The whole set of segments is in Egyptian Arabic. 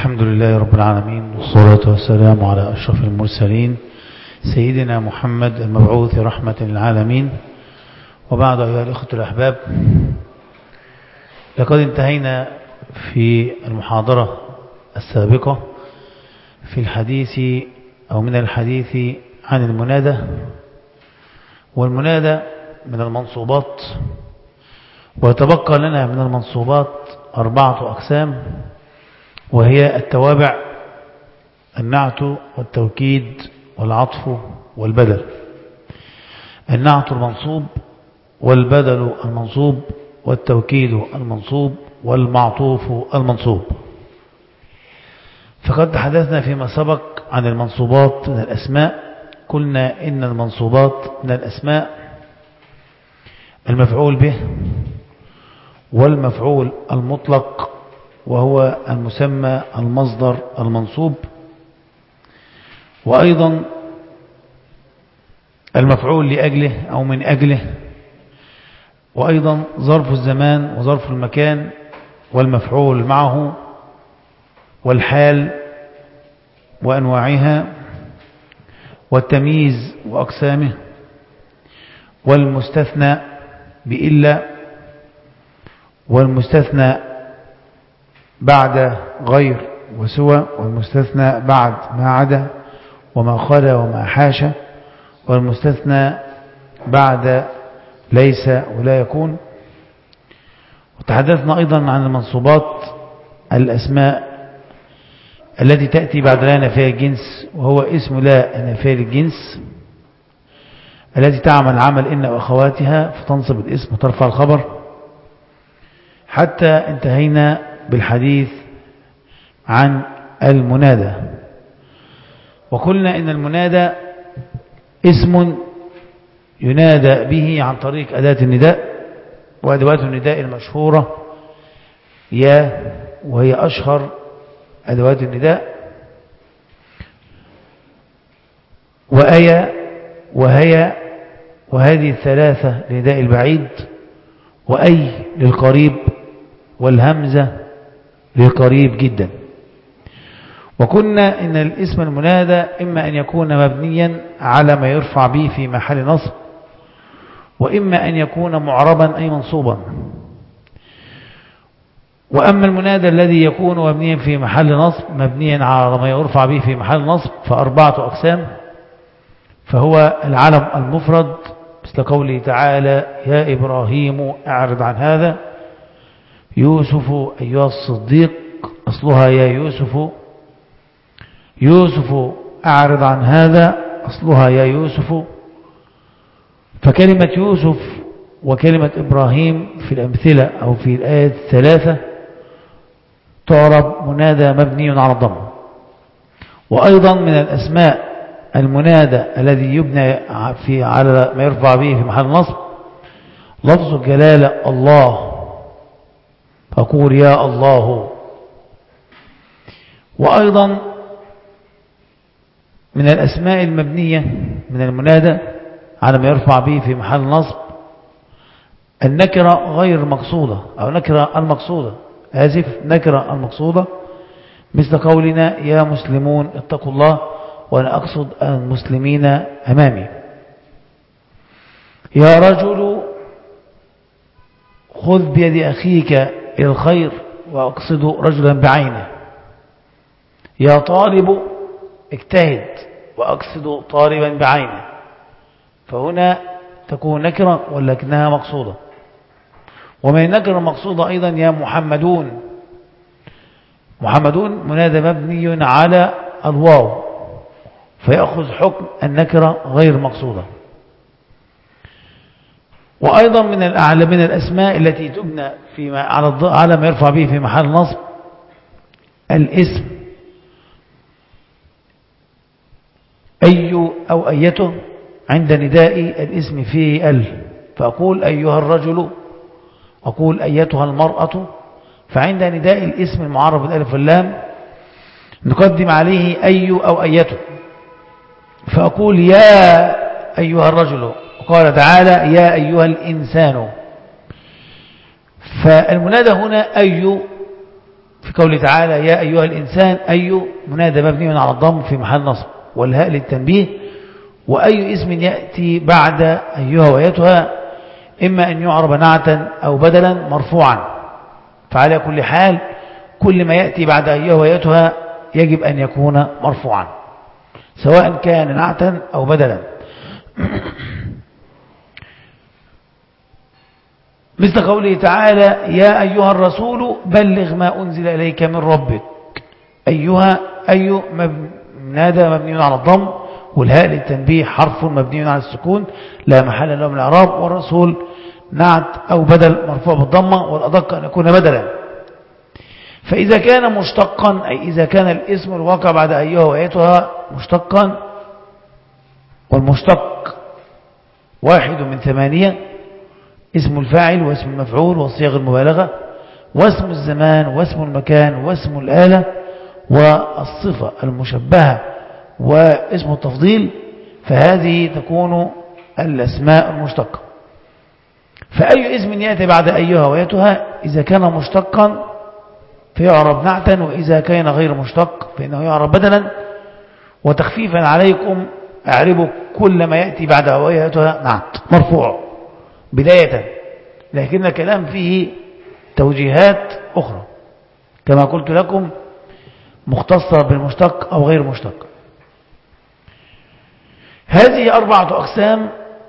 الحمد لله رب العالمين والصلاة والسلام على أشرف المرسلين سيدنا محمد المبعوث رحمة للعالمين وبعد أيها الإخوة الأحباب لقد انتهينا في المحاضرة السابقة في الحديث أو من الحديث عن المنادى والمنادى من المنصوبات ويتبقى لنا من المنصوبات أربعة أقسام وهي التوابع النعت والتوكيد والعطف والبدل النعت المنصوب والبدل المنصوب والتوكيد المنصوب والمعطوف المنصوب فقد تحدثنا فيما سبق عن المنصوبات من الأسماء قلنا إن المنصوبات من الأسماء المفعول به والمفعول المطلق وهو المسمى المصدر المنصوب وأيضا المفعول لأجله أو من أجله وأيضا ظرف الزمان وظرف المكان والمفعول معه والحال وأنواعها والتمييز وأقسامه والمستثنى بإلا والمستثنى بعد غير وسوى والمستثنى بعد ما عدا وما خلا وما حاشا والمستثنى بعد ليس ولا يكون وتحدثنا أيضا عن المنصوبات الأسماء التي تأتي بعد لا نفاية الجنس وهو اسم لا نفاية الجنس التي تعمل عمل إن وأخواتها فتنصب الاسم وترفع الخبر حتى انتهينا بالحديث عن المنادى وقلنا إن المنادى اسم ينادى به عن طريق أداة النداء وأدوات النداء المشهورة يا وهي أشهر أدوات النداء وأيا وهي وهذه الثلاثة لنداء البعيد وأي للقريب والهمزة للقريب جدا وكنا إن الاسم المنادى إما أن يكون مبنيا على ما يرفع به في محل نصب وإما أن يكون معربا أي منصوبا وأما المنادى الذي يكون مبنيا في محل نصب مبنيا على ما يرفع به في محل نصب فأربعة أقسام فهو العلم المفرد مثل قوله تعالى يا إبراهيم أعرض عن هذا يوسف أيها الصديق أصلها يا يوسف يوسف أعرض عن هذا أصلها يا يوسف فكلمة يوسف وكلمة إبراهيم في الأمثلة أو في الآية الثلاثة تعرب منادى مبني على الضم وأيضا من الأسماء المنادى الذي يبنى في على ما يرفع به في محل نصب لفظ الجلالة الله فقول يا الله وأيضا من الأسماء المبنية من المنادى على ما يرفع به في محل نصب النكرة غير مقصودة أو نكرة المقصودة آسف نكرة المقصودة مثل قولنا يا مسلمون اتقوا الله وأنا أقصد المسلمين أمامي يا رجل خذ بيد أخيك إلى الخير وأقصد رجلا بعينه يا طالب اجتهد وأقصد طالبا بعينه فهنا تكون نكرة ولكنها مقصودة ومن النكرة المقصودة أيضا يا محمدون محمدون منادى مبني على الواو فيأخذ حكم النكرة غير مقصودة وأيضا من الأعلى من الأسماء التي تبنى في على على ما يرفع به في محل نصب الاسم أي أو أيته عند نداء الاسم فيه ال فأقول أيها الرجل أقول أيتها المرأة فعند نداء الاسم المعرف بالالف واللام نقدم عليه أي أو أيته فأقول يا أيها الرجل وقال تعالى يا أيها الإنسان فالمنادى هنا أي في قوله تعالى يا أيها الإنسان أي منادى مبني على الضم في محل نصب والهاء للتنبيه وأي اسم يأتي بعد أيها ويتها إما أن يعرب نعتا أو بدلا مرفوعا فعلى كل حال كل ما يأتي بعد أيها ويتها يجب أن يكون مرفوعا سواء كان نعتا أو بدلا مثل قوله تعالى يا أيها الرسول بلغ ما أنزل إليك من ربك أيها أي منادى مبني على الضم والهاء للتنبيه حرف مبني على السكون لا محل له من الإعراب والرسول نعت أو بدل مرفوع بالضمة والأدق أن يكون بدلا فإذا كان مشتقا أي إذا كان الاسم الواقع بعد أيها وآيتها مشتقا والمشتق واحد من ثمانية اسم الفاعل واسم المفعول وصيغ المبالغة واسم الزمان واسم المكان واسم الآلة والصفة المشبهة واسم التفضيل فهذه تكون الأسماء المشتقة فأي اسم يأتي بعد أيها ويتها إذا كان مشتقا فيعرب نعتا وإذا كان غير مشتق فإنه يعرب بدلا وتخفيفا عليكم أعربوا كل ما يأتي بعد أوياتها نعت مرفوع بداية لكن الكلام فيه توجيهات أخرى كما قلت لكم مختصة بالمشتق أو غير مشتق هذه أربعة أقسام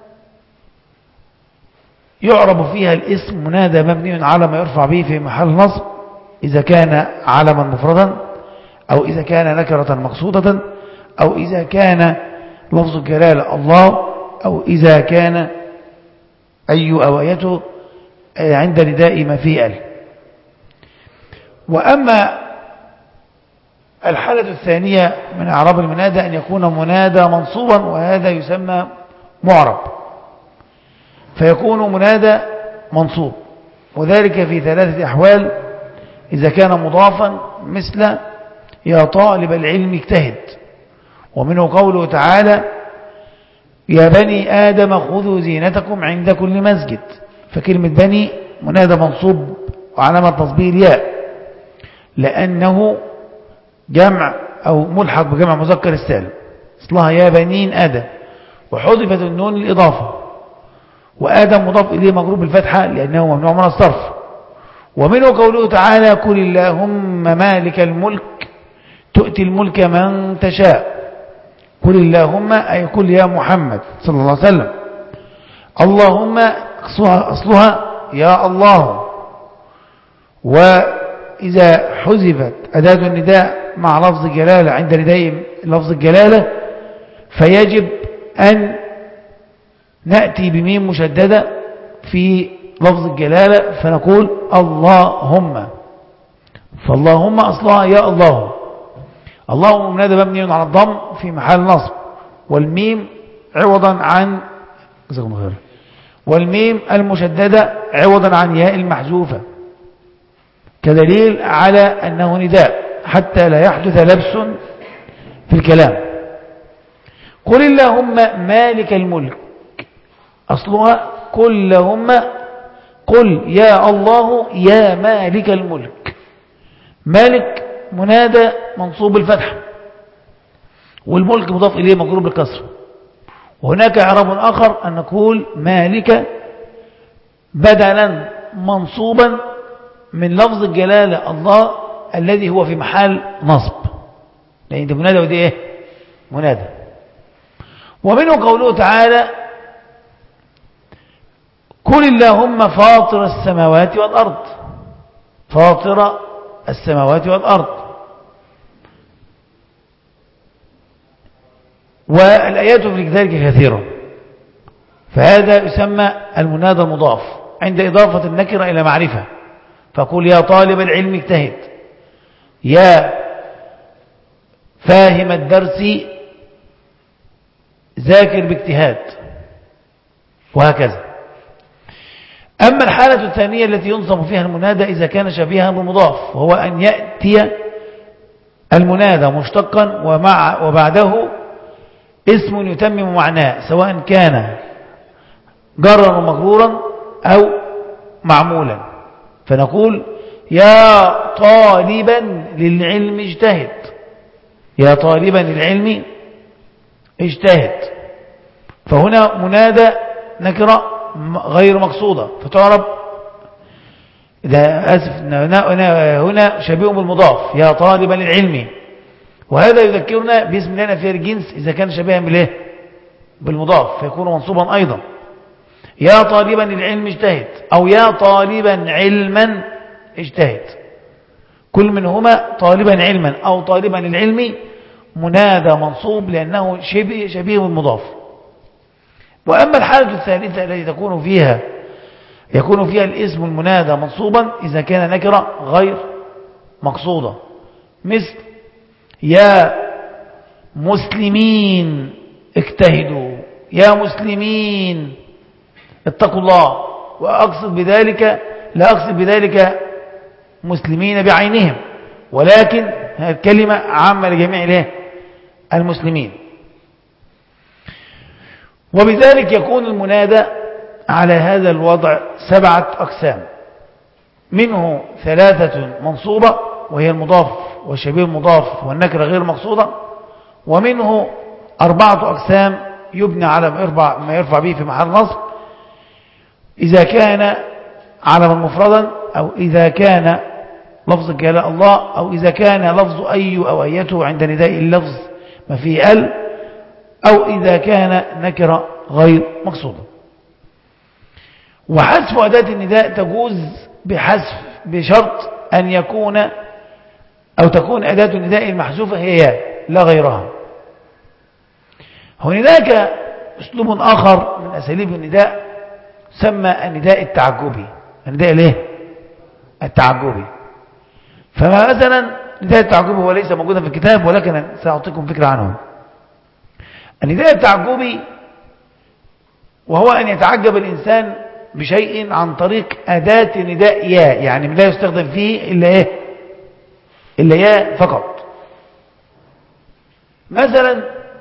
يعرب فيها الاسم منادى مبني على ما يرفع به في محل نصب إذا كان علما مفردا أو إذا كان نكرة مقصودة أو إذا كان لفظ الجلالة الله أو إذا كان أي أو أيته عند نداء ما فيه ال وأما الحالة الثانية من أعراب المنادى أن يكون منادى منصوبا وهذا يسمى معرب فيكون منادى منصوب وذلك في ثلاثة أحوال إذا كان مضافا مثل يا طالب العلم اجتهد ومنه قوله تعالى يا بني آدم خذوا زينتكم عند كل مسجد فكلمة بني منادى منصوب وعلامة تصبيه الياء لأنه جمع أو ملحق بجمع مذكر السالم اصلها يا بنين آدم وحذفت النون للإضافة وآدم مضاف إليه مجروب بالفتحة لأنه ممنوع من الصرف ومنه قوله تعالى كل اللهم مالك الملك تؤتي الملك من تشاء قل اللهم أي قل يا محمد صلى الله عليه وسلم اللهم أصلها يا الله وإذا حذفت أداة النداء مع لفظ الجلالة عند نداء لفظ الجلالة فيجب أن نأتي بميم مشددة في لفظ الجلالة فنقول اللهم فاللهم أصلها يا الله اللهم منادى مبني على الضم في محل نصب والميم عوضا عن جزاكم خير والميم المشددة عوضا عن ياء المحذوفة كدليل على أنه نداء حتى لا يحدث لبس في الكلام قل اللهم مالك الملك أصلها قل اللهم قل يا الله يا مالك الملك مالك منادى منصوب الفتح والملك مضاف إليه مجرور بالكسر وهناك إعراب آخر أن نقول مالك بدلا منصوبا من لفظ الجلالة الله الذي هو في محل نصب لأن ده منادى ودي إيه منادى ومنه قوله تعالى كل اللهم فاطر السماوات والأرض فاطر السماوات والأرض والآيات في ذلك كثيرة فهذا يسمى المنادى المضاف عند إضافة النكرة إلى معرفة فقول يا طالب العلم اجتهد يا فاهم الدرس ذاكر باجتهاد وهكذا أما الحالة الثانية التي ينصب فيها المنادى إذا كان شبيها بمضاف وهو أن يأتي المنادى مشتقا ومع وبعده اسم يتمم معناه سواء كان جرا ومجرورا أو معمولا فنقول يا طالبا للعلم اجتهد يا طالبا للعلم اجتهد فهنا منادى نكرة غير مقصودة فتعرب إذا أسف هنا, هنا شبيه بالمضاف يا طالبا للعلم وهذا يذكرنا باسم لنا في الجنس إذا كان شبيها بالإيه بالمضاف فيكون منصوبا أيضا يا طالبا للعلم اجتهد أو يا طالبا علما اجتهد كل منهما طالبا علما أو طالبا للعلم منادى منصوب لأنه شبيه, شبيه بالمضاف وأما الحالة الثالثة التي تكون فيها يكون فيها الاسم المنادى منصوبا إذا كان نكرة غير مقصودة مثل يا مسلمين اجتهدوا يا مسلمين اتقوا الله وأقصد بذلك لا أقصد بذلك مسلمين بعينهم ولكن هذه الكلمة عامة لجميع المسلمين وبذلك يكون المنادى على هذا الوضع سبعة أقسام منه ثلاثة منصوبة وهي المضاف والشبيه المضاف والنكرة غير مقصودة ومنه أربعة أقسام يبنى على ما يرفع, ما يرفع به في محل نصب إذا كان علما مفردا أو إذا كان لفظ جلاء الله أو إذا كان لفظ أي أو أيته عند نداء اللفظ ما فيه ال أو إذا كان نكرة غير مقصودة وحذف أداة النداء تجوز بحذف بشرط أن يكون أو تكون أداة النداء المحذوفة هي لا غيرها هناك أسلوب آخر من أساليب النداء سمى النداء التعجبي النداء ليه التعجبي فمثلا نداء التعجبي هو ليس موجودا في الكتاب ولكن سأعطيكم فكرة عنه النداء التعجبي وهو أن يتعجب الإنسان بشيء عن طريق أداة نداء يا يعني لا يستخدم فيه إلا إيه إلا يا فقط مثلا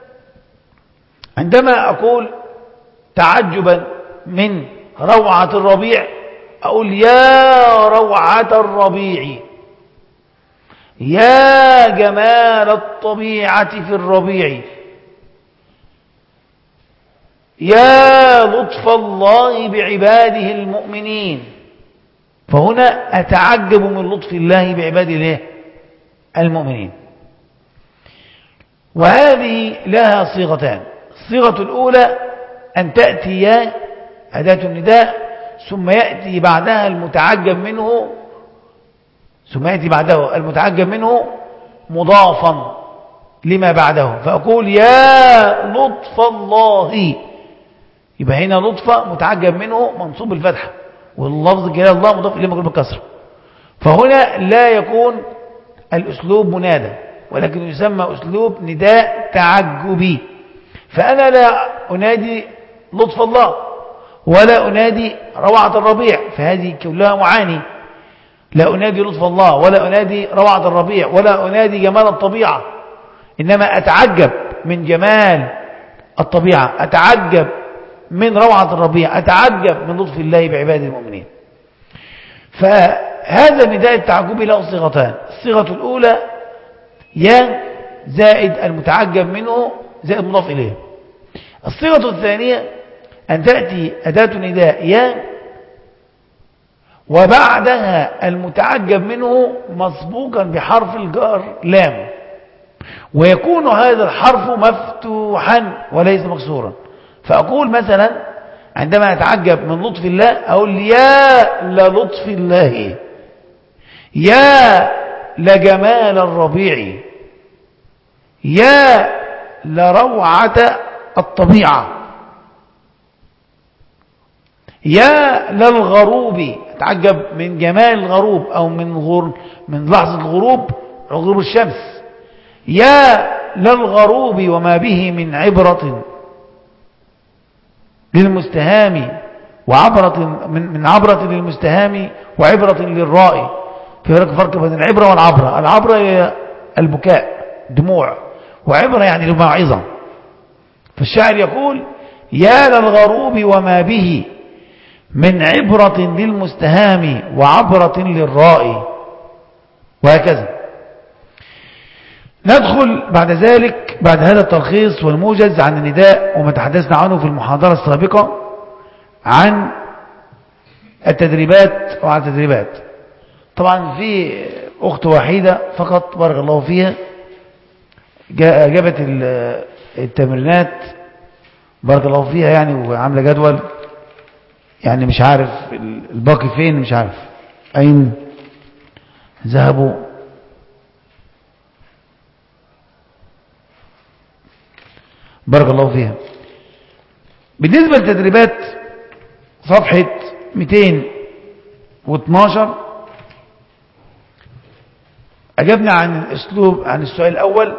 عندما أقول تعجبا من روعة الربيع أقول يا روعة الربيع يا جمال الطبيعة في الربيع يا لطف الله بعباده المؤمنين فهنا أتعجب من لطف الله بعباده المؤمنين وهذه لها صيغتان الصيغة الأولى أن تأتي يا أداة النداء ثم يأتي بعدها المتعجب منه ثم يأتي بعده المتعجب منه مضافا لما بعده فأقول يا لطف الله يبقى هنا لطفة متعجب منه منصوب الفتحة واللفظ جلال الله مضاف إليه مقلوب بالكسر فهنا لا يكون الأسلوب منادى ولكن يسمى أسلوب نداء تعجبي فأنا لا أنادي لطف الله ولا أنادي روعة الربيع فهذه كلها معاني لا أنادي لطف الله ولا أنادي روعة الربيع ولا أنادي جمال الطبيعة إنما أتعجب من جمال الطبيعة أتعجب من روعة الربيع أتعجب من لطف الله بعباد المؤمنين فهذا النداء التعجبي له صيغتان الصيغة الأولى يا زائد المتعجب منه زائد مضاف إليه الصيغة الثانية أن تأتي أداة نداء يا وبعدها المتعجب منه مسبوقا بحرف الجار لام ويكون هذا الحرف مفتوحا وليس مكسورا فأقول مثلا عندما أتعجب من لطف الله أقول يا للطف الله يا لجمال الربيع يا لروعة الطبيعة يا للغروب أتعجب من جمال الغروب أو من غر من لحظة الغروب غروب الشمس يا للغروب وما به من عبرة للمستهام وعبرة من, من عبرة للمستهام وعبرة للرائي في هناك فرق بين العبرة والعبرة العبرة هي البكاء دموع وعبرة يعني الموعظة فالشاعر يقول يا للغروب وما به من عبرة للمستهام وعبرة للرائي وهكذا ندخل بعد ذلك بعد هذا التلخيص والموجز عن النداء وما تحدثنا عنه في المحاضرة السابقة عن التدريبات وعن التدريبات طبعا في أخت وحيدة فقط بارك الله فيها جابت التمرينات بارك الله فيها يعني وعاملة جدول يعني مش عارف الباقي فين مش عارف أين ذهبوا بارك الله فيها بالنسبة للتدريبات صفحة 212 أجبنا عن الأسلوب عن السؤال الأول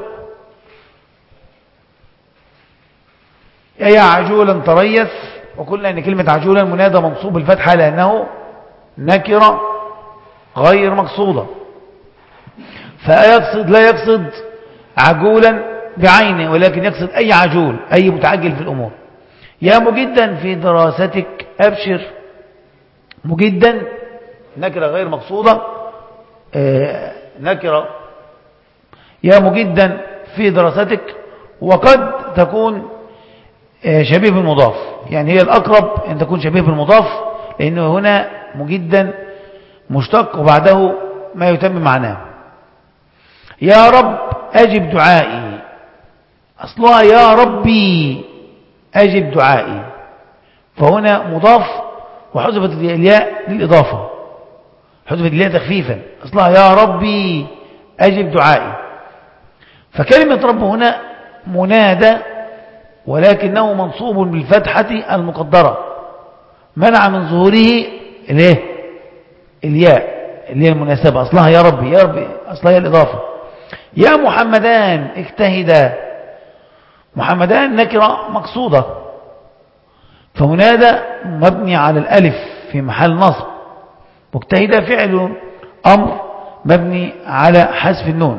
يا عجولا تريث وقلنا أن كلمة عجولا منادى منصوب الفتحة لأنه نكرة غير مقصودة فيقصد لا يقصد عجولا بعينه ولكن يقصد أي عجول أي متعجل في الأمور يا مجدا في دراستك أبشر مجدا نكرة غير مقصودة آه نكرة يا مجدا في دراستك وقد تكون آه شبيه بالمضاف يعني هي الأقرب أن تكون شبيه بالمضاف لأنه هنا مجدا مشتق وبعده ما يتم معناه يا رب أجب دعائي أصلها يا ربي أجب دعائي فهنا مضاف وحذفت الياء للإضافة حذفت الياء تخفيفا أصلها يا ربي أجب دعائي فكلمة رب هنا منادى ولكنه منصوب بالفتحة المقدرة منع من ظهوره الايه الياء اللي هي المناسبة أصلها يا ربي يا ربي أصلها هي الإضافة يا محمدان اجتهدا محمدان نكرة مقصودة فمنادى مبني على الألف في محل نصب مجتهدا فعل أمر مبني على حذف النون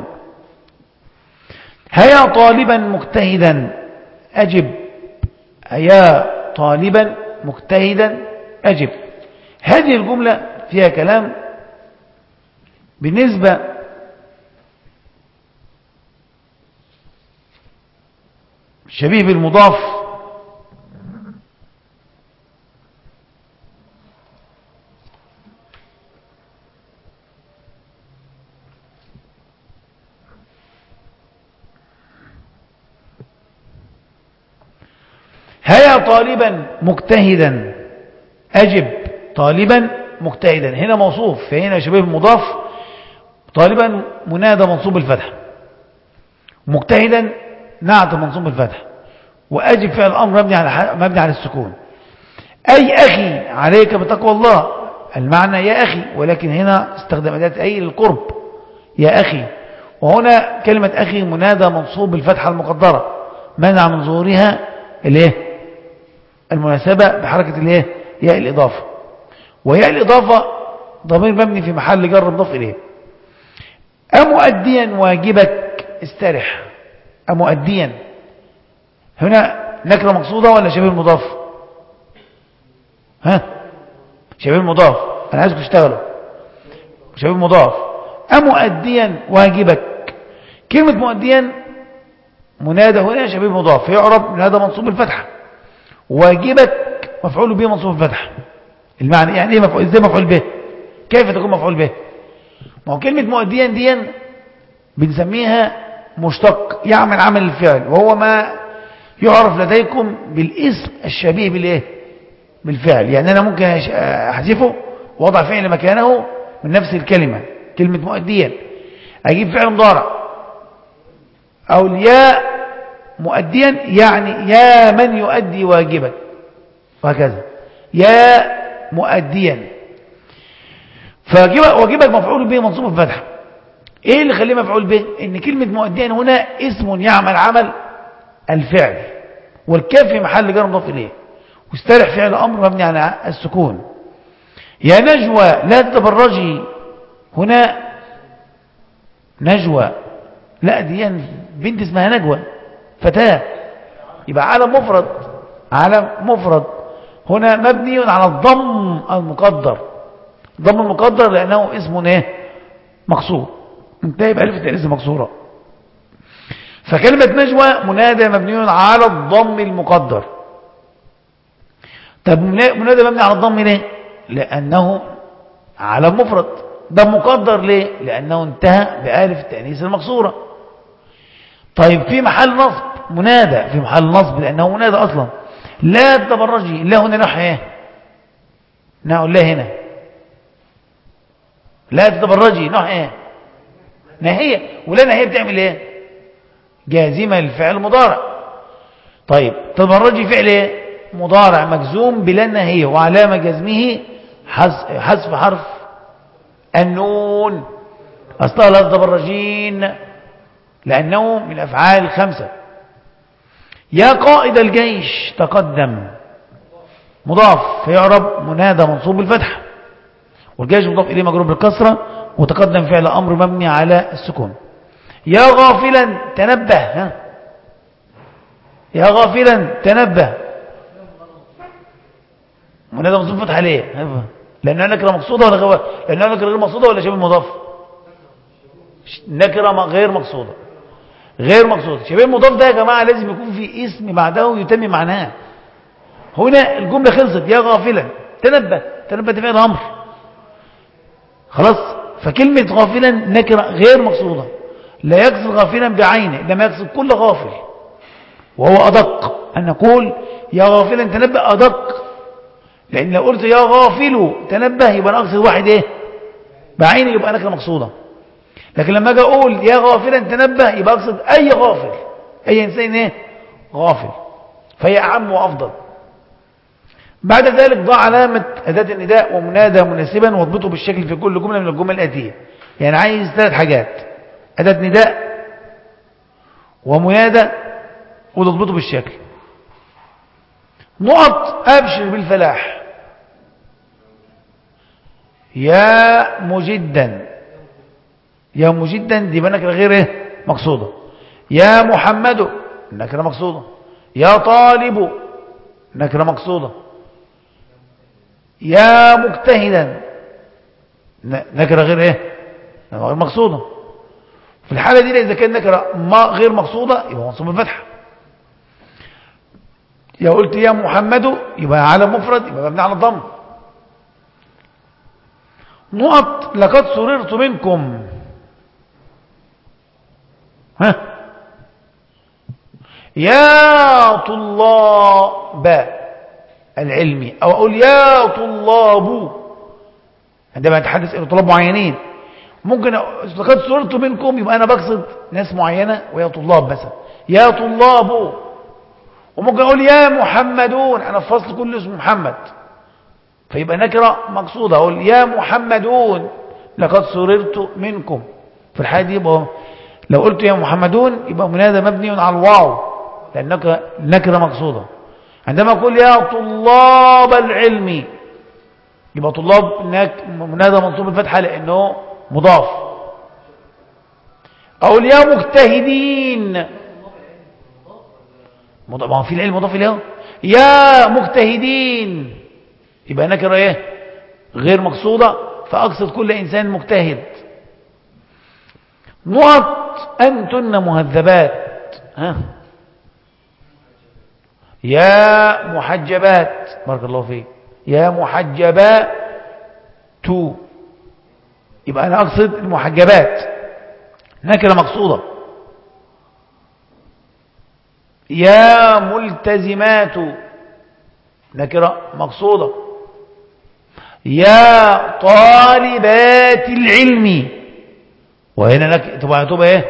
هيا طالبا مجتهدا أجب هيا طالبا مجتهدا أجب هذه الجملة فيها كلام بالنسبة شبيه بالمضاف هيا طالبا مجتهدا أجب طالبا مجتهدا هنا موصوف فهنا شبيه المضاف طالبا منادى منصوب الفتح مجتهدا نعت منصوب بالفتح وأجب فعل الأمر مبني على مبني على السكون أي أخي عليك بتقوى الله المعنى يا أخي ولكن هنا استخدم أداة أي للقرب يا أخي وهنا كلمة أخي منادى منصوب بالفتحة المقدرة منع من ظهورها الايه المناسبة بحركة الايه ياء الإضافة وياء الإضافة ضمير مبني في محل جر مضاف إليه أمؤديا واجبك استرح أمؤديا هنا نكرة مقصودة ولا شبيه المضاف ها شبيه المضاف أنا عايزكم تشتغلوا شبيه المضاف أمؤديا واجبك كلمة مؤديا منادى هنا شبيه مضاف يعرب منادى منصوب الفتحة واجبك مفعول به منصوب الفتحة المعنى يعني ايه مفعول ازاي مفعول به كيف تكون مفعول به ما هو كلمة مؤديا دي بنسميها مشتق يعمل عمل الفعل وهو ما يعرف لديكم بالاسم الشبيه بالايه بالفعل يعني انا ممكن احذفه وضع فعل مكانه من نفس الكلمة كلمة مؤديا اجيب فعل مضارع او الياء مؤديا يعني يا من يؤدي واجبا وهكذا يا مؤديا فواجبك مفعول به منصوب الفتحه ايه اللي خليه مفعول به ان كلمة مؤديا هنا اسم يعمل عمل الفعل والكاف في محل جر مضاف اليه واسترح فعل امر مبني على السكون يا نجوى لا تتبرجي هنا نجوى لا دي بنت اسمها نجوى فتاة يبقى علم مفرد علم مفرد هنا مبني على الضم المقدر ضم المقدر لأنه اسم ايه مقصود انتهي بألف التأنيث المكسورة فكلمة نجوى منادى مبني على الضم المقدر طب منادى مبني على الضم ليه لأنه على المفرد ده مقدر ليه لأنه انتهى بألف التأنيث المكسورة طيب في محل نصب منادى في محل نصب لأنه منادى أصلا لا تبرجي لا هنا نحو ايه نقول لا هنا لا تتبرجي نوع ايه نهية ولا نهية بتعمل ايه جازمة للفعل المضارع طيب تتبرجي فعل ايه مضارع مجزوم بلا نهية وعلامة جزمه حذف حرف النون أصلها لا تتبرجين لأنه من أفعال الخمسة يا قائد الجيش تقدم مضاف فيعرب منادى منصوب بالفتح والجيش مضاف إليه مجرور بالكسرة وتقدم فعل أمر مبني على السكون يا غافلا تنبه ها يا غافلا تنبه منادى منصوب فتح ليه لأنها نكرة مقصودة ولا غير لأنها نكرة غير مقصودة ولا شبه مضاف نكرة غير مقصودة غير مقصودة شبه المضاف ده يا جماعة لازم يكون في اسم بعده يتم معناه هنا الجملة خلصت يا غافلا تنبه تنبه ده فعل أمر خلاص فكلمة غافلا نكرة غير مقصودة لا يقصد غافلا بعينه لما يقصد كل غافل وهو أدق أن نقول يا غافلا تنبه أدق لأن لو قلت يا غافل تنبه يبقى أنا أقصد واحد إيه بعينه يبقى نكرة مقصودة لكن لما أجي أقول يا غافلا تنبه يبقى أقصد أي غافل أي إنسان إيه غافل فهي أعم وأفضل بعد ذلك ضع علامة أداة النداء ومنادى مناسبا واضبطه بالشكل في كل جملة من الجمل الآتية يعني عايز ثلاث حاجات أداة نداء ومنادى وتضبطه بالشكل نقط أبشر بالفلاح يا مجدا يا مجدا دي بنكرة غير ايه مقصودة يا محمد نكرة مقصودة يا طالب نكرة مقصودة يا مجتهدا نكرة غير ايه غير مقصودة في الحالة دي إذا كان نكرة ما غير مقصودة يبقى منصوب الفتحة يا قلت يا محمد يبقى على مفرد يبقى مبني على الضم نقط لقد سررت منكم ها يا طلاب العلمي أو أقول يا طلاب عندما أتحدث إلى طلاب معينين ممكن لقد سررت منكم يبقى أنا بقصد ناس معينة ويا طلاب مثلا يا طلاب وممكن أقول يا محمدون أنا في فصل كل اسم محمد فيبقى نكرة مقصودة أقول يا محمدون لقد سررت منكم في الحالة دي يبقى لو قلت يا محمدون يبقى منادى مبني على الواو لأنك نكرة مقصودة عندما أقول يا طلاب العلم يبقى طلاب منادى منصوب الفتحة لأنه مضاف أقول يا مجتهدين ما هو في العلم مضاف إليه يا مجتهدين يبقى نكرة ايه غير مقصودة فأقصد كل إنسان مجتهد نقط أنتن مهذبات ها يا محجبات بارك الله فيك يا محجبات تو يبقى أنا أقصد المحجبات نكرة مقصودة يا ملتزمات نكرة مقصودة يا طالبات العلم وهنا نك... تبقى تبقى ايه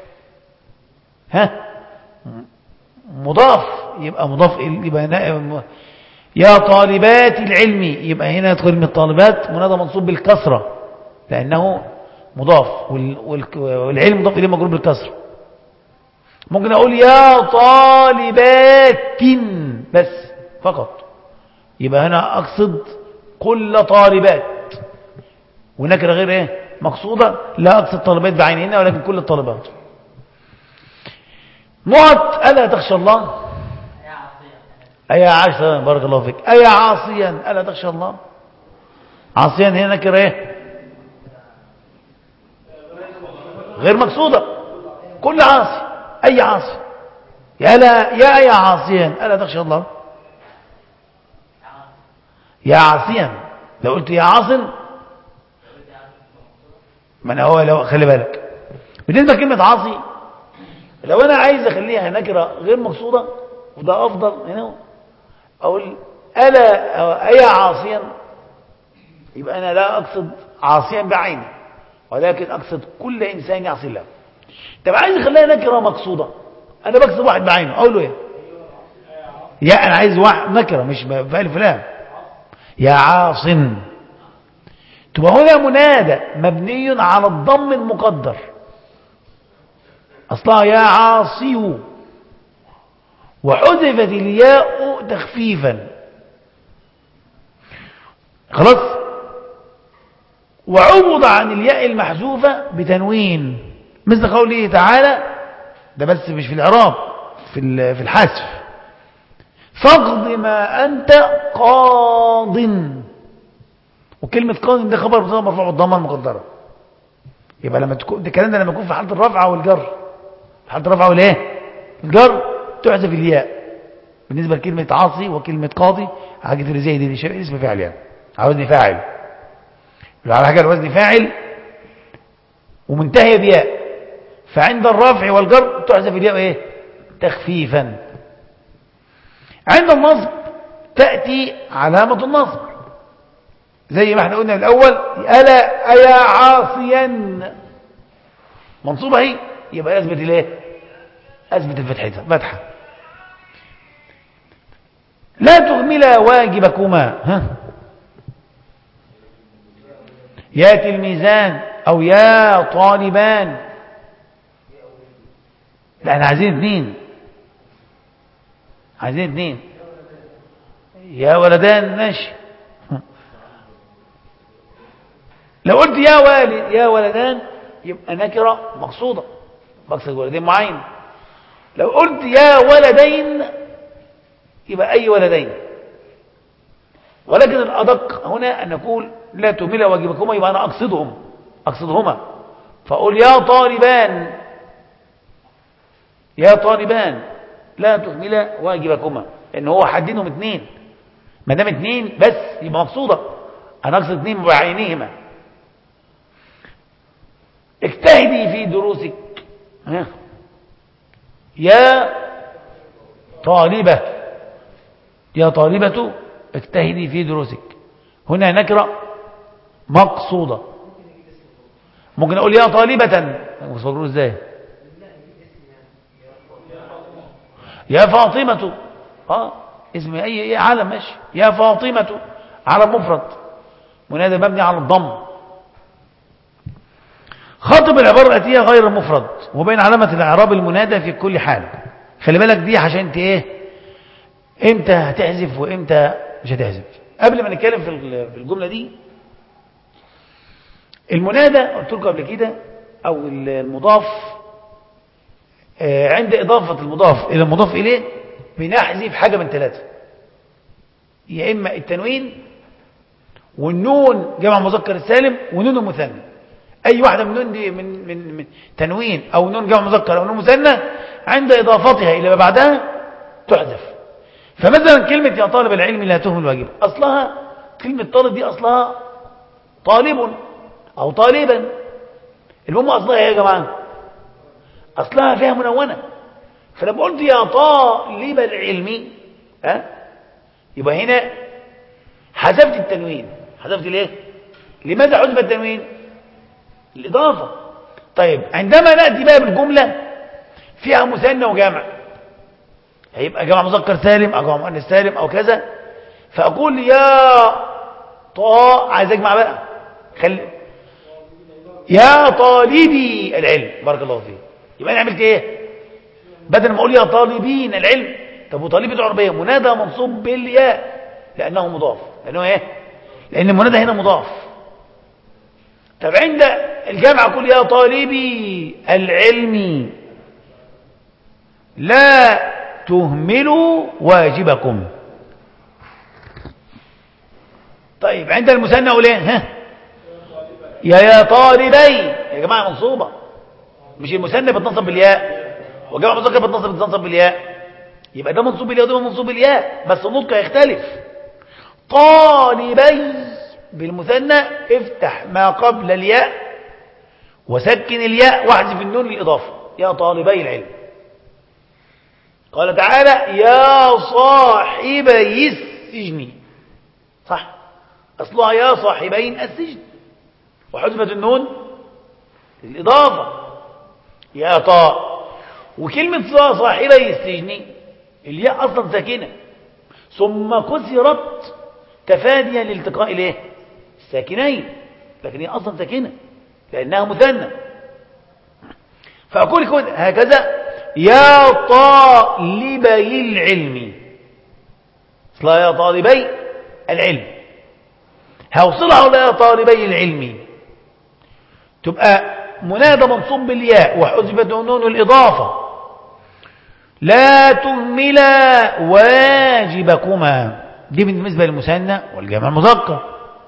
ها مضاف يبقى مضاف يبقى هنا يا طالبات العلم يبقى هنا يدخل من الطالبات منادى منصوب بالكسرة لأنه مضاف وال... وال... والعلم مضاف إليه مجرور بالكسرة ممكن أقول يا طالبات بس فقط يبقى هنا أقصد كل طالبات ونكرة غير ايه مقصودة لا أقصد طالبات بعينهن ولكن كل الطالبات نقط ألا تخشى الله أيا عاصيا بارك الله فيك أيا عاصيا ألا تخشى الله عاصيا هنا نكرة ايه غير مقصودة كل عاصي أي عاصي يا لا يا أي عاصيا ألا تخشى الله يا عاصيا لو قلت يا عاصم ما أنا هو لو خلي بالك بالنسبة لكلمة عاصي لو أنا عايز أخليها نكرة غير مقصودة وده أفضل هنا أقول ألا أو أي عاصيا يبقى أنا لا أقصد عاصيا بعينه ولكن أقصد كل إنسان يعصي الله طب عايز أخليها نكرة مقصودة أنا بقصد واحد بعينه أقول له إيه يا أنا عايز واحد نكرة مش فعل فلان يا عاص تبقى هنا منادى مبني على الضم المقدر أصلها يا عاصي وحذفت الياء تخفيفا خلاص وعوض عن الياء المحذوفة بتنوين مثل قوله تعالى ده بس مش في الإعراب في في الحذف فاقض ما أنت قاض وكلمة قاض ده خبر بصيغة مرفوع بالضمة المقدرة يبقى لما تكون ده الكلام ده لما يكون في حالة الرفع والجر في حالة الرفع والايه الجر تحذف الياء بالنسبة لكلمة عاصي وكلمة قاضي حاجة اللي زي دي شيء اسم فاعل يعني عاوزني فاعل على حاجة الوزن فاعل ومنتهية بياء فعند الرفع والجر تحذف الياء ايه تخفيفا عند النصب تأتي علامة النصب زي ما احنا قلنا الأول ألا أيا عاصيا منصوبة هي يبقى أثبت الايه أثبت الفتحة فتحة لا تهملا واجبكما ها يا تلميذان أو يا طالبان لا احنا عايزين اثنين عايزين اثنين يا ولدان ماشي لو قلت يا والد يا ولدان يبقى نكرة مقصودة مقصد ولدين معين لو قلت يا ولدين يبقى أي ولدين ولكن الأدق هنا أن نقول لا تهمل واجبكما يبقى أنا أقصدهم أقصدهما فأقول يا طالبان يا طالبان لا تهمل واجبكما ان هو حددهم اثنين ما دام اثنين بس يبقى مقصوده انا اقصد اثنين بعينهما اجتهدي في دروسك ها. يا طالبة يا طالبة اجتهدي في دروسك هنا نكرة مقصودة ممكن اقول يا طالبة وصلوا ازاي يا فاطمة اه اسم اي اي علم ماشي يا فاطمة علم مفرد منادى مبني على الضم خاطب العبارة الآتية غير المفرد وبين علامة الإعراب المنادى في كل حال خلي بالك دي عشان انت ايه امتى هتحذف وامتى مش هتحذف قبل ما نتكلم في الجملة دي المنادى قلت لكم قبل كده او المضاف عند إضافة المضاف إلى المضاف إليه بنحذف حاجة من ثلاثة يا إما التنوين والنون جمع مذكر السالم ونون المثنى أي واحدة من نون دي من, من, من تنوين أو نون جمع مذكر أو نون مثنى عند إضافتها إلى ما بعدها تحذف فمثلا كلمة يا طالب العلم لا تهمل الواجب أصلها كلمة طالب دي أصلها طالب أو طالبا المهم أصلها إيه يا جماعة أصلها فيها منونة فلما قلت يا طالب العلم ها يبقى هنا حذفت التنوين حذفت ليه لماذا حذف التنوين الإضافة طيب عندما نأتي بقى بالجملة فيها مثنى وجمع هيبقى جمع مذكر سالم أو جمع مؤنث سالم أو كذا فأقول يا طا عايز أجمع بقى خلي يا طالبي العلم بارك الله فيك يبقى انا عملت ايه بدل ما اقول يا طالبين العلم طب وطالب العربيه منادى منصوب بالياء لانه مضاف لانه ايه لان المنادى هنا مضاف طب عند الجامعه اقول يا طالبي العلم لا تهملوا واجبكم طيب عند المثنى اقول ايه ها يا يا طالبي يا جماعه منصوبه مش المثنى بتنصب بالياء وجمع مذكر بتنصب بتنصب بالياء يبقى ده منصوب بالياء وده منصوب بالياء بس النطق هيختلف طالبي بالمثنى افتح ما قبل الياء وسكن الياء واحذف النون للإضافة يا طالبي العلم قال تعالى يا صاحبي السجن صح أصلها يا صاحبين السجن وحذفت النون للإضافة يا طاء وكلمة صاحبي السجن الياء أصلا ساكنة ثم كسرت تفاديا لالتقاء الايه الساكنين لكن هي اصلا ساكنه لانها مثنى فاقول لكم هكذا يا طالبي العلم اصلا يا طالبي العلم هوصلها ولا يا طالبي العلم تبقى منادى منصوب بالياء وحذفت نون الاضافه لا تهملا واجبكما دي بالنسبة للمثنى والجمع المذكر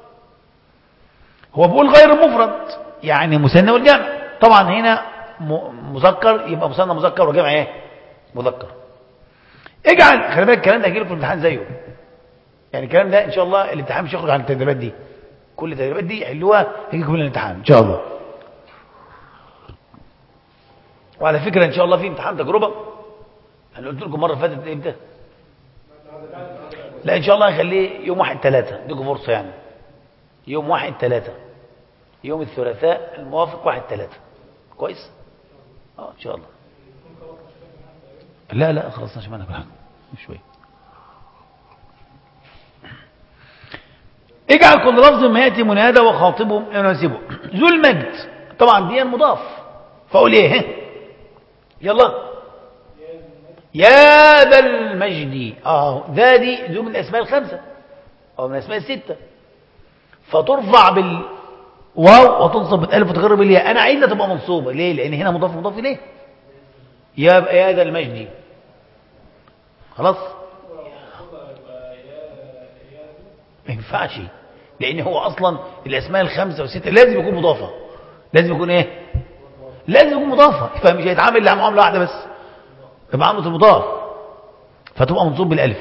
هو بيقول غير المفرد يعني مثنى والجمع طبعا هنا مذكر يبقى مثنى مذكر وجمع ايه مذكر اجعل خلي بالك الكلام ده هيجي لكم في الامتحان زيه يعني الكلام ده ان شاء الله الامتحان مش هيخرج عن التدريبات دي كل التدريبات دي حلوها هيجي لكم الامتحان ان شاء الله وعلى فكره ان شاء الله في امتحان تجربه انا قلت لكم مره فاتت امتى لا ان شاء الله نخليه يوم واحد ثلاثة اديكم فرصة يعني يوم واحد ثلاثة يوم الثلاثاء الموافق واحد ثلاثة كويس اه ان شاء الله لا لا خلصنا منها كل حاجة شوية اجعل كل لفظ ما يأتي منادى وخاطبه يناسبه ذو المجد طبعا دي المضاف فاقول ايه يلا يا ذا المجد اه ذا دي ذو من الاسماء الخمسه او من الاسماء السته فترفع بالواو وتنصب بالالف وتغرب بالياء انا عايزها تبقى منصوبه ليه لان هنا مضاف مضاف اليه يا يا ذا المجد خلاص ما ينفعش لان هو اصلا الاسماء الخمسه والسته لازم يكون مضافه لازم يكون ايه لازم يكون مضافه فمش هيتعامل مع معامله واحده بس بمعاملة المضاف فتبقى منصوب بالالف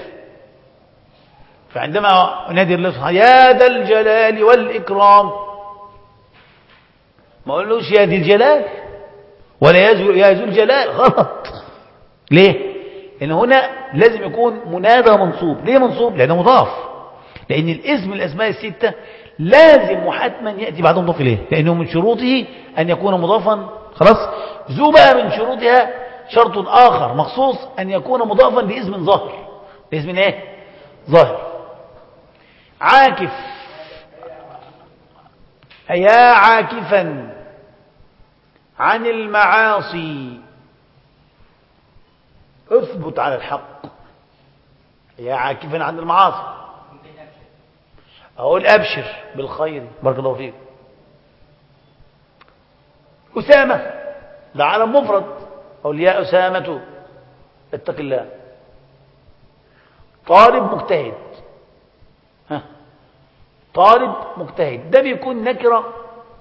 فعندما نادي اللفظ يا ذا الجلال والإكرام ما قلوش يا ذي الجلال ولا يا ذو الجلال غلط ليه لأن هنا لازم يكون منادى منصوب ليه منصوب لأنه مضاف لأن الاسم من الأسماء الستة لازم وحتما يأتي بعد مضاف إليه لأنه من شروطه أن يكون مضافا خلاص ذو بقى من شروطها شرط آخر مخصوص أن يكون مضافا لاسم ظاهر لاسم ايه ظاهر عاكف يا عاكفا عن المعاصي اثبت على الحق يا عاكفا عن المعاصي اقول ابشر بالخير بارك الله فيك اسامه ده علم مفرد اقول يا اسامه اتق الله طالب مجتهد ها طالب مجتهد ده بيكون نكره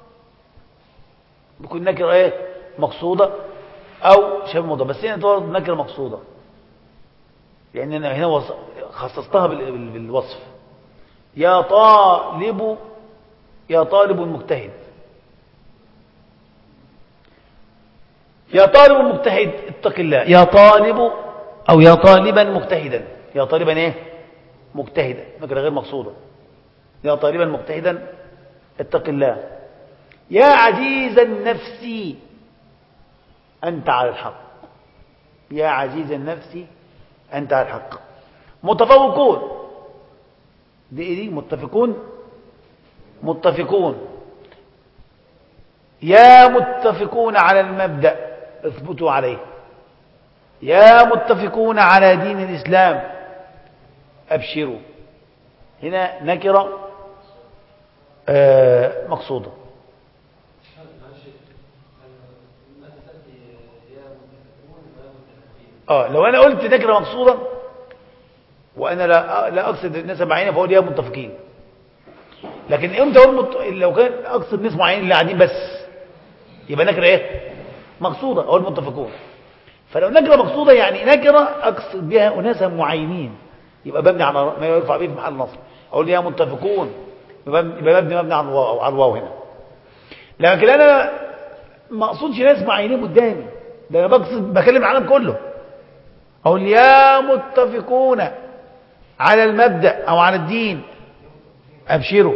بيكون نكره ايه مقصوده او شبه مضاف بس هنا طالب نكره مقصوده لان انا هنا وص... خصصتها بال... بالوصف يا طالب يا طالب مجتهد يا طالب مجتهد اتق الله يا طالب او يا طالبا مجتهدا يا طالبا ايه مجتهدا نكره غير مقصوده يا طالبا مجتهدا اتق الله يا عزيز النفس انت على الحق يا عزيز النفس انت على الحق متفوقون دي ايه دي متفقون متفقون يا متفقون على المبدأ اثبتوا عليه يا متفقون على دين الإسلام أبشروا هنا نكرة آه مقصودة اه لو انا قلت نكره مقصوده وانا لا لا اقصد الناس معينه فاقول يا متفقين لكن امتى اقول مت... لو كان اقصد ناس معينين اللي قاعدين بس يبقى نكره ايه مقصودة أو المتفقون فلو نكرة مقصودة يعني نكرة أقصد بها أناسا معينين يبقى مبني على ما يرفع به في محل نصب أقول يا متفقون يبقى مبني مبني على الواو على الواو هنا لكن أنا ما أقصدش ناس معينين قدامي ده أنا بقصد بكلم العالم كله أقول يا متفقون على المبدأ أو على الدين أبشروا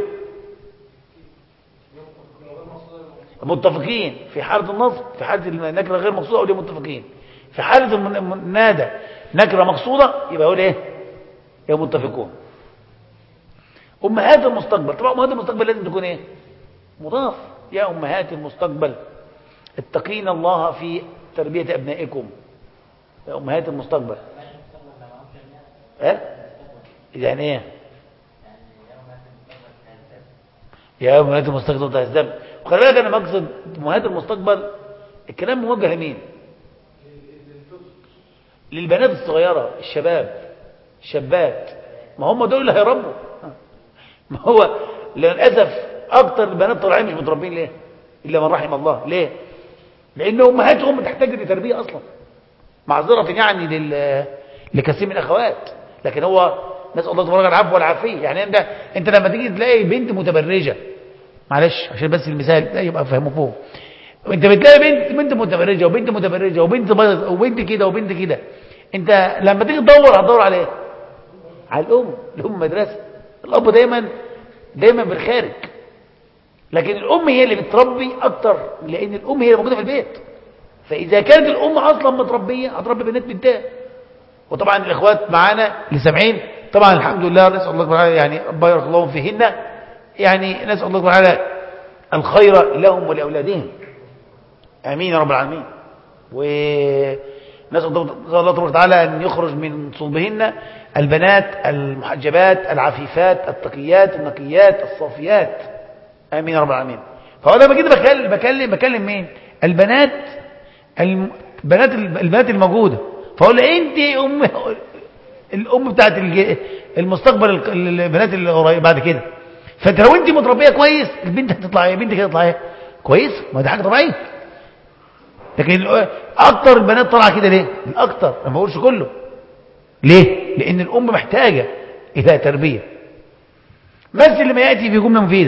متفقين في حالة النصب في حالة النكرة غير مقصودة أقول متفقين في حالة النادى نكرة مقصودة يبقى أقول إيه يا متفقون أمهات المستقبل طبعا أمهات المستقبل لازم تكون إيه مضاف يا أمهات المستقبل اتقين الله في تربية أبنائكم يا أمهات المستقبل ايه يعني ايه يا أمهات المستقبل بتاع الزمن وخلي بالك أنا مقصد أمهات المستقبل الكلام موجه لمين للبنات الصغيرة الشباب الشابات ما هم دول اللي هيربوا ما هو للأسف أكتر البنات طالعين مش متربين ليه إلا من رحم الله ليه لأن أمهاتهم تحتاج لتربية أصلا معذرة يعني لل... لكثير من الأخوات لكن هو نسأل الله تبارك العفو والعافية يعني انت انت لما تيجي تلاقي بنت متبرجة معلش عشان بس المثال ده يبقى فهمه فوق انت بتلاقي بنت بنت متبرجة وبنت متبرجة وبنت وبنت كده وبنت كده انت لما تيجي تدور هتدور على ايه على الام الام مدرسة الاب دايما دايما بالخارج لكن الام هي اللي بتربي اكتر لان الام هي اللي موجوده في البيت فاذا كانت الام اصلا متربيه هتربي بنات بنتها وطبعا الاخوات معانا اللي سامعين طبعا الحمد لله نسال الله تعالى يعني بارك الله فيهن يعني نسال الله تعالى الخير لهم ولاولادهم امين يا رب العالمين ونسال الله تبارك وتعالى ان يخرج من صلبهن البنات المحجبات العفيفات التقيات النقيات الصافيات امين يا رب العالمين فهو انا كده بكلم بكلم بكلم مين البنات البنات البنات الموجوده فاقول انت ام الام بتاعت المستقبل البنات اللي قريب بعد كده فانت لو انت متربيه كويس البنت هتطلع ايه بنتك هتطلع ايه كويس ما دي حاجه طبيعيه لكن اكتر البنات طالعه كده ليه الاكتر انا ما بقولش كله ليه لان الام محتاجه الى تربيه مثل لما ياتي في جمله مفيده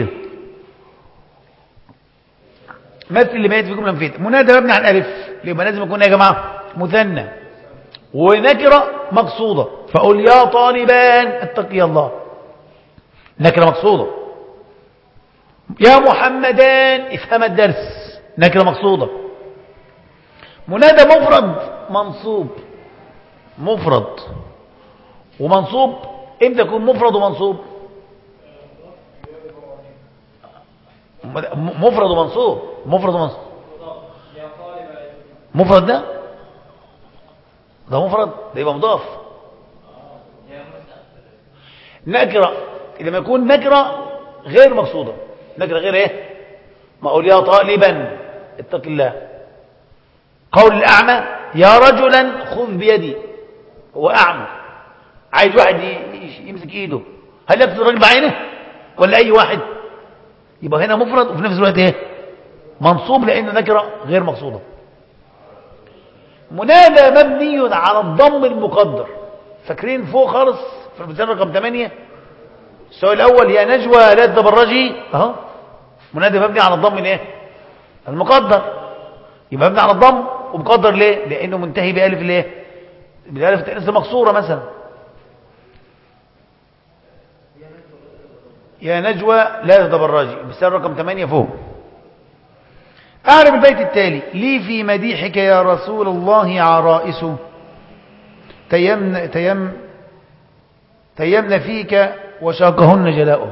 مثل لما ياتي في جمله مفيده منادى مبني على الالف يبقى لازم يكون يا جماعه مثنى ونكره مقصوده فاقول يا طالبان اتقي الله نكره مقصوده يا محمدان افهم الدرس نكره مقصوده منادى مفرد منصوب مفرد ومنصوب امتى يكون مفرد ومنصوب مفرد ومنصوب مفرد ومنصوب مفرد ده ده مفرد ده يبقى مضاف نكرة لما يكون نكرة غير مقصودة نكرة غير ايه ما اقول يا طالبا اتق الله قول الأعمى يا رجلا خذ بيدي هو أعمى عايز واحد يمسك ايده هل يقصد الراجل بعينه ولا اي واحد يبقى هنا مفرد وفي نفس الوقت ايه منصوب لانه نكره غير مقصوده منادى مبني على الضم المقدر فاكرين فوق خالص في المثال رقم 8 السؤال الاول يا نجوى لا تتبرجي اهو منادى مبني على الضم الايه المقدر يبقى مبني على الضم ومقدر ليه لانه منتهي بالف الايه بالالف التانيث مكسوره مثلا يا نجوى لا تتبرجي المثال رقم 8 فوق أعرف البيت التالي لي في مديحك يا رسول الله عرائس تيمن, تيم تيمن فيك وشاقهن جلاؤه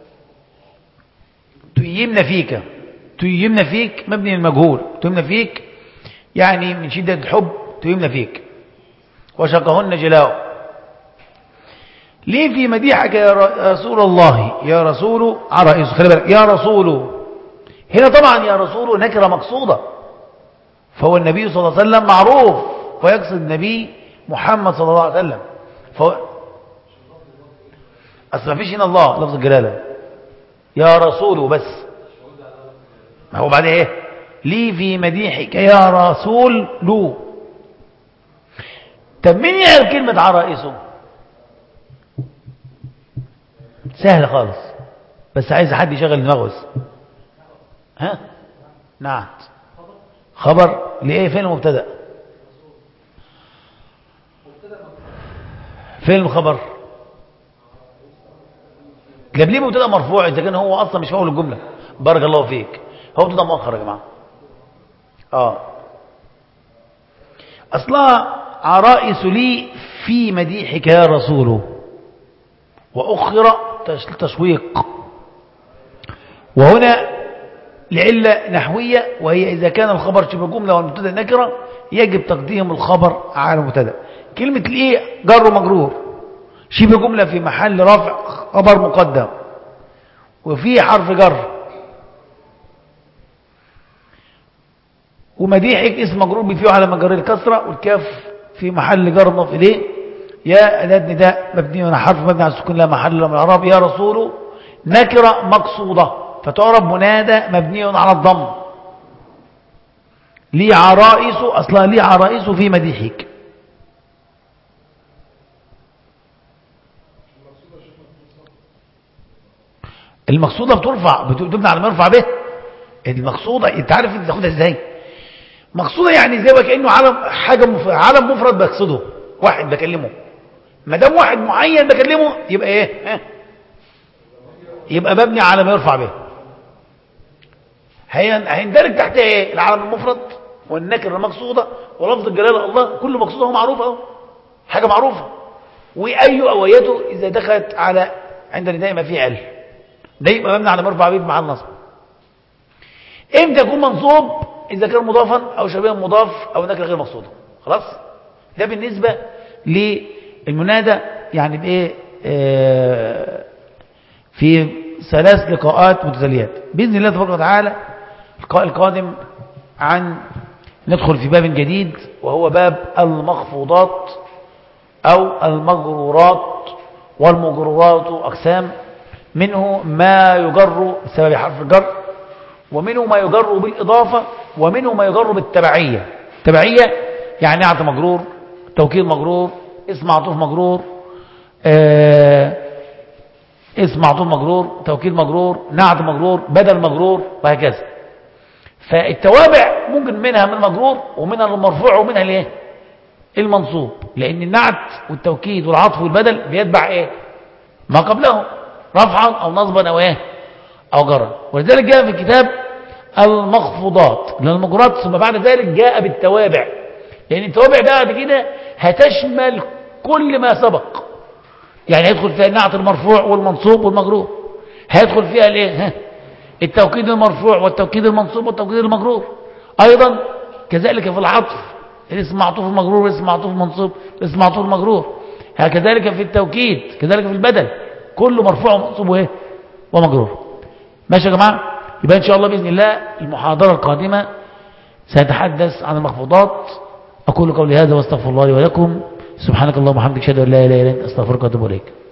تيمن فيك تيمن فيك مبني المجهول تيمن فيك يعني من شدة الحب تيمن فيك وشاقهن جلاؤه ليه في مديحك يا رسول الله يا رسول عرائس خلي بالك يا رسول هنا طبعا يا رسول نكرة مقصودة فهو النبي صلى الله عليه وسلم معروف ويقصد النبي محمد صلى الله عليه وسلم فهو أصل ما فيش هنا الله لفظ الجلالة يا رسول بس ما هو بعد ايه لي في مديحك يا رسول له طب مين يعرف كلمة عرائسه سهل خالص بس عايز حد يشغل دماغه بس ها نعت خبر لإيه فين المبتدا فين الخبر جاب ليه مبتدا مرفوع اذا كان هو اصلا مش في اول الجمله بارك الله فيك هو مبتدا مؤخر يا جماعه اه اصلها عرائس لي في مديحك يا رسول واخر تشويق وهنا لعلة نحوية وهي إذا كان الخبر شبه جملة والمبتدا نكرة يجب تقديم الخبر على المبتدا كلمة ليه جر مجرور شبه جملة في محل رفع خبر مقدم وفي حرف جر ومديحك اسم مجرور بفيه على مجرور الكسرة والكاف في محل جر مضاف إليه يا أداة نداء مبني على حرف مبني على السكون لا محل له من الإعراب يا رسول نكرة مقصودة فتعرب منادى مبني على الضم لي عرائس أصلا لي عرائس في مديحك المقصودة بترفع بتبنى على ما يرفع به المقصودة انت عارف انت تاخدها ازاي مقصودة يعني زي ما كأنه علم حاجة مف... علم مفرد بقصده واحد بكلمه ما دام واحد معين بكلمه يبقى ايه ها؟ يبقى مبني على ما يرفع به هيندرج تحت ايه العلم المفرد والنكره المقصوده ولفظ الجلاله الله كل مقصوده هو معروف اهو حاجه معروفه واي اويته اذا دخلت على عند نداء ما فيه ال ده يبقى مبني على مرفع به مع النصب امتى يكون منصوب اذا كان مضافا او شبيها مضاف او نكره غير مقصوده خلاص ده بالنسبه للمنادى يعني بايه آه في ثلاث لقاءات متتاليات باذن الله تبارك وتعالى اللقاء القادم عن ندخل في باب جديد وهو باب المخفوضات أو المجرورات والمجرورات أقسام منه ما يجر بسبب حرف الجر ومنه ما يجر بالإضافة ومنه ما يجر بالتبعية التبعية يعني نعت مجرور توكيد مجرور اسم معطوف مجرور آه اسم معطوف مجرور توكيد مجرور نعت مجرور بدل مجرور وهكذا فالتوابع ممكن منها من المجرور ومنها المرفوع ومنها الايه المنصوب لان النعت والتوكيد والعطف والبدل بيتبع ايه ما قبله رفعا او نصبا او ايه او جرا ولذلك جاء في الكتاب المخفوضات لان المجرورات ثم بعد ذلك جاء بالتوابع لان التوابع ده بعد كده هتشمل كل ما سبق يعني هيدخل فيها النعت المرفوع والمنصوب والمجرور هيدخل فيها الايه ها التوكيد المرفوع والتوكيد المنصوب والتوكيد المجرور ايضا كذلك في العطف الاسم معطوف المجرور والاسم معطوف المنصوب الاسم معطوف المجرور هكذلك في التوكيد كذلك في البدل كله مرفوع ومنصوب وايه ومجرور ماشي يا جماعه يبقى ان شاء الله باذن الله المحاضره القادمه سنتحدث عن المخفوضات اقول قولي هذا واستغفر الله لي ولكم سبحانك اللهم وبحمدك اشهد ان لا اله الا انت استغفرك واتوب اليك